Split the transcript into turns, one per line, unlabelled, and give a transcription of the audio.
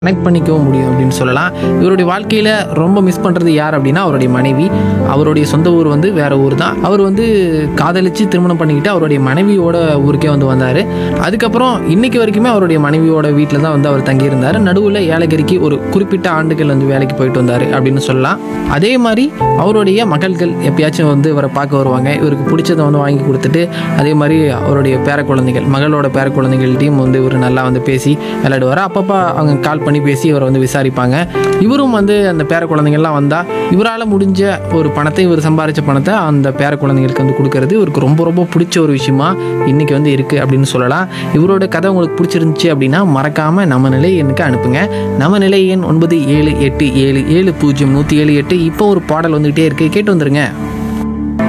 connect பண்ணிக்கவும் முடியும் அப்படின்னு சொல்லலாம் இவருடைய வாழ்க்கையில் ரொம்ப மிஸ் பண்ணுறது யார் அப்படின்னா அவருடைய மனைவி அவருடைய சொந்த ஊர் வந்து வேற ஊர் தான் அவர் வந்து காதலிச்சு திருமணம் பண்ணிக்கிட்டு அவருடைய மனைவியோட ஊருக்கே வந்து வந்தார் அதுக்கப்புறம் இன்னைக்கு வரைக்குமே அவருடைய மனைவியோட வீட்டில் தான் வந்து அவர் தங்கியிருந்தார் நடுவில் ஏலகிரிக்கு ஒரு குறிப்பிட்ட ஆண்டுகள் வந்து வேலைக்கு போயிட்டு வந்தார் அப்படின்னு சொல்லலாம் அதே மாதிரி அவருடைய மகள்கள் எப்பயாச்சும் வந்து இவரை பார்க்க வருவாங்க இவருக்கு பிடிச்சதை வந்து வாங்கி கொடுத்துட்டு அதே மாதிரி அவருடைய பேர குழந்தைகள் மகளோட பேர குழந்தைகள்ட்டையும் வந்து இவர் நல்லா வந்து பேசி விளையாடுவார் அப்பப்போ அவங்க கால் பண்ணி பேசி இவரை வந்து விசாரிப்பாங்க இவரும் வந்து அந்த பேர குழந்தைங்கள்லாம் வந்தால் இவரால் முடிஞ்ச ஒரு பணத்தை இவர் சம்பாரித்த பணத்தை அந்த பேர குழந்தைங்களுக்கு வந்து கொடுக்கறது இவருக்கு ரொம்ப ரொம்ப பிடிச்ச ஒரு விஷயமா இன்னைக்கு வந்து இருக்குது அப்படின்னு சொல்லலாம் இவரோட கதை உங்களுக்கு பிடிச்சிருந்துச்சி அப்படின்னா மறக்காமல் நம்ம நிலை எண்ணுக்கு அனுப்புங்க நம்ம நிலை எண் ஒன்பது ஏழு எட்டு ஏழு ஏழு பூஜ்ஜியம் நூற்றி ஏழு எட்டு இப்போ ஒரு பாடல் வந்துகிட்டே இருக்குது கேட்டு வந்துருங்க